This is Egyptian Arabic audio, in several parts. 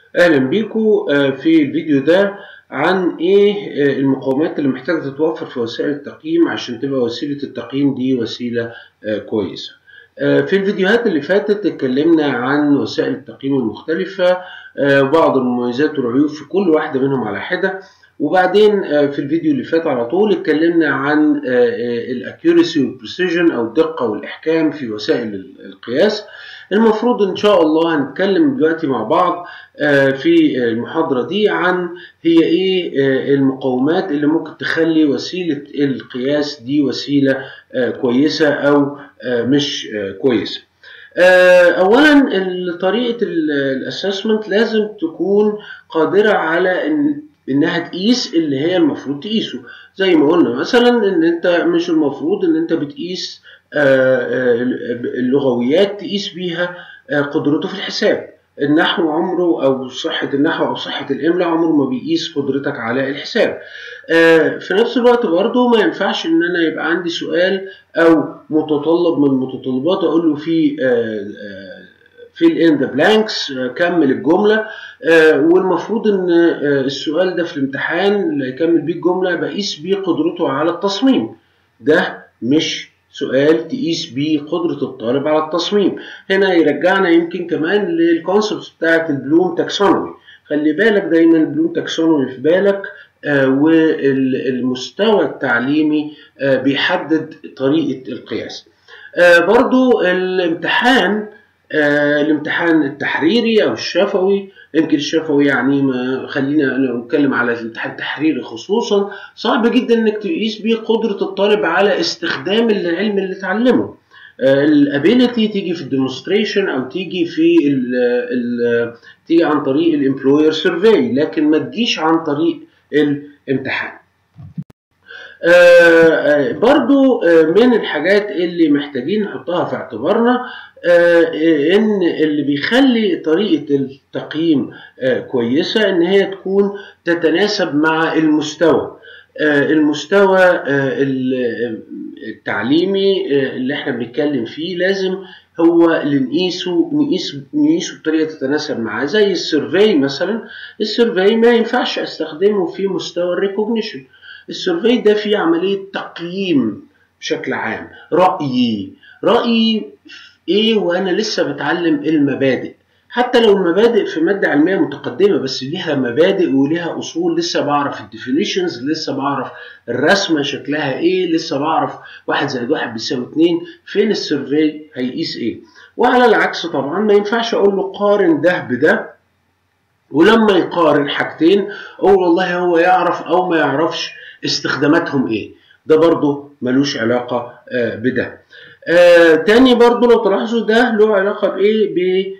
اهلا بيكم في الفيديو ده عن ايه المقومات اللي محتاجه تتوفر في وسائل التقييم عشان تبقى وسيله التقييم دي وسيله كويسه في الفيديوهات اللي فاتت اتكلمنا عن وسائل التقييم المختلفه وبعض المميزات والعيوب في كل واحده منهم على حده وبعدين في الفيديو اللي فات على طول اتكلمنا عن الاكيورسي والبريسيجن او الدقه والاحكام في وسائل القياس المفروض ان شاء الله هنتكلم دلوقتي مع بعض في المحاضرة دي عن هي ايه المقومات اللي ممكن تخلي وسيلة القياس دي وسيلة كويسة او مش كويسة اولا طريقة الاسسمنت لازم تكون قادرة على ان انها تقيس اللي هي المفروض تقيسه زي ما قلنا مثلا ان انت مش المفروض ان انت بتقيس اللغويات تقيس بيها قدرته في الحساب النحو عمره او صحه النحو او صحه الاملاء عمره ما بيقيس قدرتك على الحساب في نفس الوقت برضه ما ينفعش ان انا يبقى عندي سؤال او متطلب من المتطلبات اقول له في fill in the blanks كمل الجمله والمفروض ان السؤال ده في الامتحان اللي هيكمل بيه الجمله بقيس بيه قدرته على التصميم ده مش سؤال تقيس بيه قدرة الطالب على التصميم هنا يرجعنا يمكن كمان للكونسبت بتاعت البلوم تاكسونومي خلي بالك دايما البلوم تاكسونومي في بالك آه والمستوى التعليمي آه بيحدد طريقة القياس آه برضو الامتحان الامتحان التحريري او الشفوي يمكن الشفوي يعني ما خلينا نتكلم على الامتحان التحريري خصوصا صعب جدا انك تقيس بيه قدره الطالب على استخدام العلم اللي اتعلمه الابيليتي تيجي في الديمونستريشن او تيجي في ال ال تيجي عن طريق الامبلوير سيرفي لكن ما تجيش عن طريق الامتحان آه برضو آه من الحاجات اللي محتاجين نحطها في اعتبارنا آه ان اللي بيخلي طريقة التقييم كويسة ان هي تكون تتناسب مع المستوى المستوى التعليمي اللي احنا بنتكلم فيه لازم هو اللي نقيسه نقيس نقيسه بطريقه تتناسب معاه زي السيرفي مثلا السيرفي ما ينفعش استخدمه في مستوى الريكوجنيشن السيرفي ده فيه عملية تقييم بشكل عام رأيي رأيي ايه وانا لسه بتعلم المبادئ حتى لو المبادئ في مادة علمية متقدمة بس ليها مبادئ وليها أصول لسه بعرف الديفينيشنز لسه بعرف الرسمة شكلها إيه لسه بعرف واحد زائد واحد بيساوي اتنين فين السيرفي هيقيس إيه وعلى العكس طبعا ما ينفعش أقول له قارن ده بده ولما يقارن حاجتين أقول والله هو يعرف أو ما يعرفش استخداماتهم ايه ده برضو ملوش علاقة آه بده آه تاني برضو لو تلاحظوا ده له علاقة بايه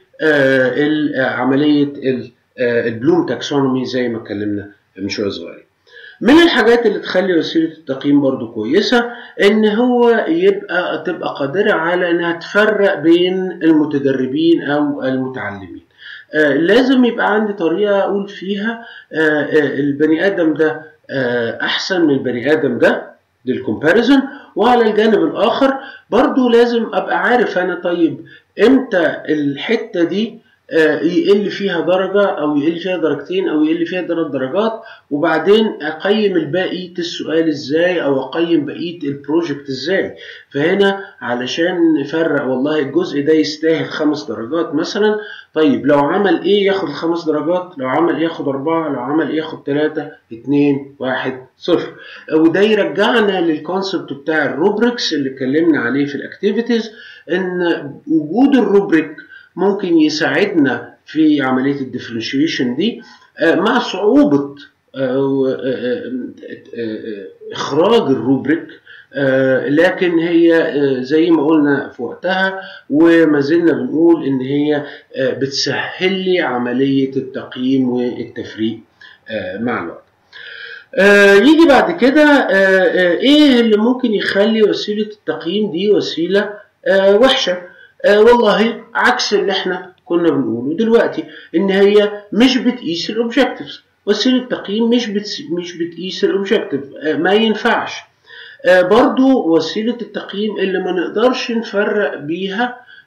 بعملية آه البلوم تاكسونومي زي ما اتكلمنا من شوية صغيرين من الحاجات اللي تخلي وسيلة التقييم برضو كويسة ان هو يبقى تبقى قادرة على انها تفرق بين المتدربين او المتعلمين آه لازم يبقى عندي طريقة اقول فيها آه البني ادم ده احسن من البني ادم ده للكومباريزون وعلى الجانب الاخر برضو لازم ابقى عارف انا طيب امتى الحته دي يقل فيها درجة أو يقل فيها درجتين أو يقل فيها ثلاث درجات وبعدين أقيم الباقي السؤال إزاي أو أقيم بقية البروجكت إزاي فهنا علشان نفرق والله الجزء ده يستاهل خمس درجات مثلا طيب لو عمل إيه ياخد الخمس درجات لو عمل إيه ياخد أربعة لو عمل إيه ياخد ثلاثة اتنين واحد صفر وده يرجعنا للكونسبت بتاع الروبريكس اللي اتكلمنا عليه في الأكتيفيتيز إن وجود الروبريك ممكن يساعدنا في عملية الديفرنشيشن دي مع صعوبة إخراج الروبريك لكن هي زي ما قلنا في وقتها وما زلنا بنقول إن هي بتسهل لي عملية التقييم والتفريق مع الوقت. يجي بعد كده ايه اللي ممكن يخلي وسيلة التقييم دي وسيلة وحشة آه والله عكس اللي احنا كنا بنقوله دلوقتي ان هي مش بتقيس الاوبجكتيفز وسيله التقييم مش بتس... مش بتقيس الاوبجكتيف آه ما ينفعش آه برضو وسيله التقييم اللي ما نقدرش نفرق بيها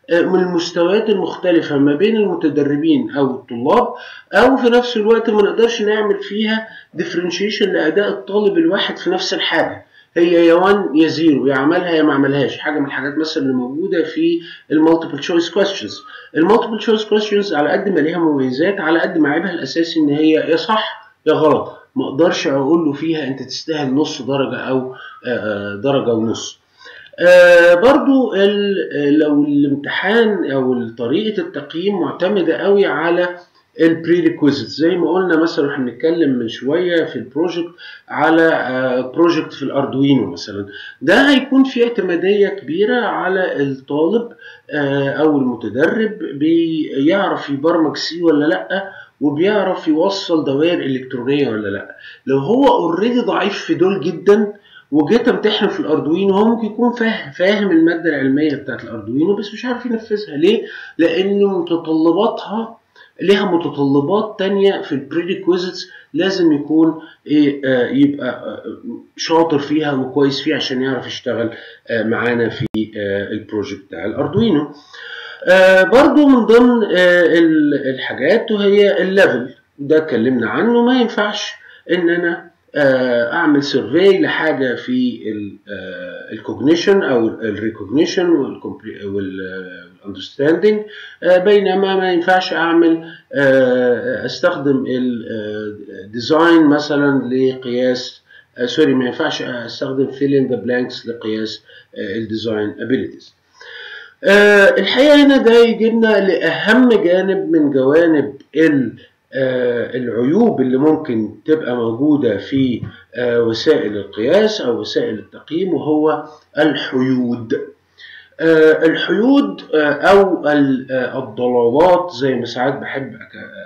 من المستويات المختلفة ما بين المتدربين أو الطلاب أو في نفس الوقت ما نقدرش نعمل فيها differentiation لأداء الطالب الواحد في نفس الحاجة هي يا 1 يا 0 يا عملها يا ما عملهاش حاجه من الحاجات مثلا اللي موجوده في المالتيبل تشويس كويستشنز المالتيبل تشويس كويستشنز على قد ما ليها مميزات على قد ما عيبها الاساسي ان هي يا صح يا غلط ما اقدرش اقول له فيها انت تستاهل نص درجه او درجه ونص آه برضو لو الامتحان او طريقه التقييم معتمده قوي على البريريكويزيت زي ما قلنا مثلا احنا بنتكلم من شويه في البروجكت على بروجكت في الاردوينو مثلا ده هيكون في اعتماديه كبيره على الطالب او المتدرب بيعرف يبرمج سي ولا لا وبيعرف يوصل دوائر الكترونيه ولا لا لو هو اوريدي ضعيف في دول جدا وجيت امتحن في الاردوينو هو ممكن يكون فاهم فاهم الماده العلميه بتاعت الاردوينو بس مش عارف ينفذها ليه لان متطلباتها ليها متطلبات تانية في البريريكويزيتس لازم يكون إيه آه يبقى آه شاطر فيها وكويس فيها عشان يعرف يشتغل آه معانا في البروجكت بتاع الاردوينو برضو من ضمن الحاجات وهي الليفل ده اتكلمنا عنه ما ينفعش ان انا اعمل سيرفي لحاجه في الكوجنيشن او الريكوجنيشن والاندرستاندينج بينما ما ينفعش اعمل استخدم الديزاين مثلا لقياس سوري ما ينفعش استخدم fill in the blanks لقياس الديزاين ابيليتيز الحقيقه هنا ده يجيبنا لاهم جانب من جوانب العيوب اللي ممكن تبقى موجودة في وسائل القياس أو وسائل التقييم وهو الحيود الحيود أو الضلالات زي ما ساعات بحب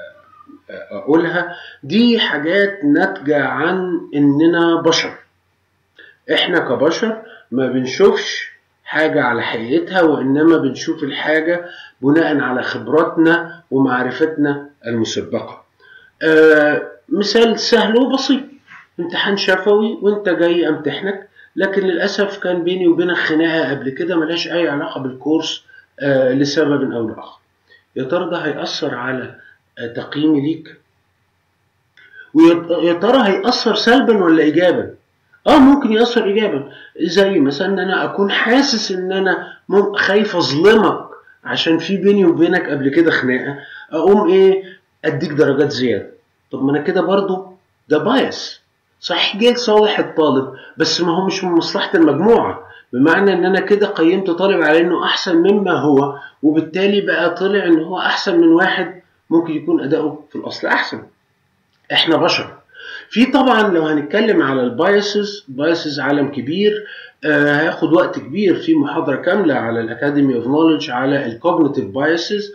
أقولها دي حاجات ناتجة عن إننا بشر إحنا كبشر ما بنشوفش حاجة على حقيقتها وإنما بنشوف الحاجة بناء على خبراتنا ومعرفتنا المسبقة آه مثال سهل وبسيط امتحان شفوي وانت جاي امتحنك لكن للأسف كان بيني وبينك خناقة قبل كده ملهاش أي علاقة بالكورس آه لسبب أو لآخر يا ترى ده هيأثر على آه تقييمي ليك ويا ترى هيأثر سلبا ولا إيجابا اه ممكن يأثر إيجابا زي مثلا ان انا اكون حاسس ان انا خايف اظلمك عشان في بيني وبينك قبل كده خناقه اقوم ايه اديك درجات زياده طب ما انا كده برضو ده بايس صحيح جه لصالح الطالب بس ما هو مش من مصلحه المجموعه بمعنى ان انا كده قيمت طالب على انه احسن مما هو وبالتالي بقى طلع ان هو احسن من واحد ممكن يكون اداؤه في الاصل احسن احنا بشر في طبعا لو هنتكلم على البايسز بايسز عالم كبير آه هياخد وقت كبير في محاضرة كاملة على الأكاديمي اوف نوليدج على الكوجنيتيف بايسز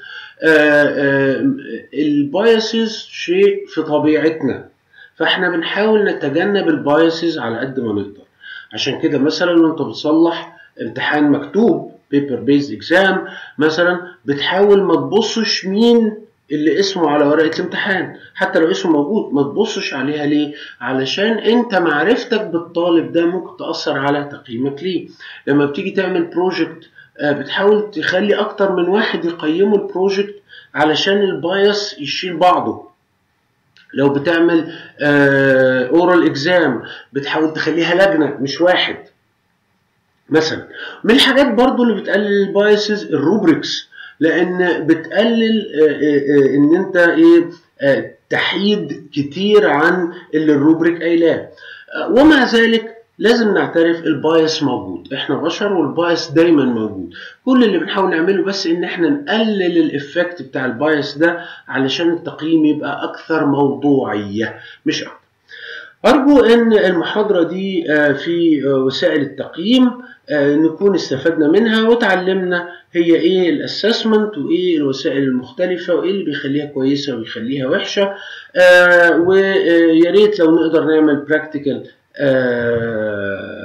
البايسز شيء في طبيعتنا فاحنا بنحاول نتجنب البايسز على قد ما نقدر عشان كده مثلا وانت بتصلح امتحان مكتوب بيبر بيز اكزام مثلا بتحاول ما تبصش مين اللي اسمه على ورقه الامتحان حتى لو اسمه موجود ما تبصش عليها ليه علشان انت معرفتك بالطالب ده ممكن تاثر على تقييمك ليه لما بتيجي تعمل بروجكت بتحاول تخلي اكتر من واحد يقيموا البروجكت علشان البايس يشيل بعضه لو بتعمل اورال اكزام بتحاول تخليها لجنه مش واحد مثلا من الحاجات برضو اللي بتقلل البايسز الروبريكس لان بتقلل ان انت ايه تحيد كتير عن اللي الروبريك قايلاه ومع ذلك لازم نعترف البايس موجود احنا بشر والبايس دايما موجود كل اللي بنحاول نعمله بس ان احنا نقلل الافكت بتاع البايس ده علشان التقييم يبقى اكثر موضوعيه مش اكتر أرجو أن المحاضرة دي في وسائل التقييم نكون استفدنا منها وتعلمنا هي إيه الأسسمنت وإيه الوسائل المختلفة وإيه اللي بيخليها كويسة وبيخليها وحشة ويا ريت لو نقدر نعمل براكتيكال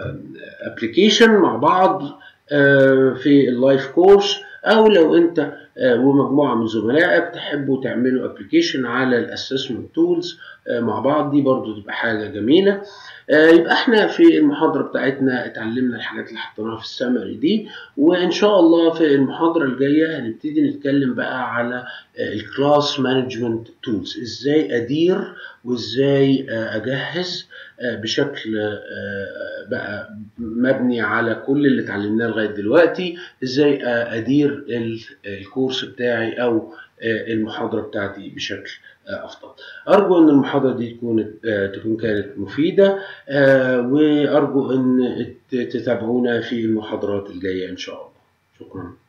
ابلكيشن مع بعض في اللايف كورس أو لو أنت ومجموعه من زملائك تحبوا تعملوا ابلكيشن على الاسسمنت تولز مع بعض دي برضو تبقى حاجه جميله يبقى احنا في المحاضره بتاعتنا اتعلمنا الحاجات اللي حطيناها في السمري دي وان شاء الله في المحاضره الجايه هنبتدي نتكلم بقى على الكلاس مانجمنت تولز ازاي ادير وازاي اجهز بشكل بقى مبني على كل اللي اتعلمناه لغايه دلوقتي ازاي ادير الكورس بتاعي او المحاضره بتاعتي بشكل افضل ارجو ان المحاضره دي تكون تكون كانت مفيده وارجو ان تتابعونا في المحاضرات الجايه ان شاء الله شكرا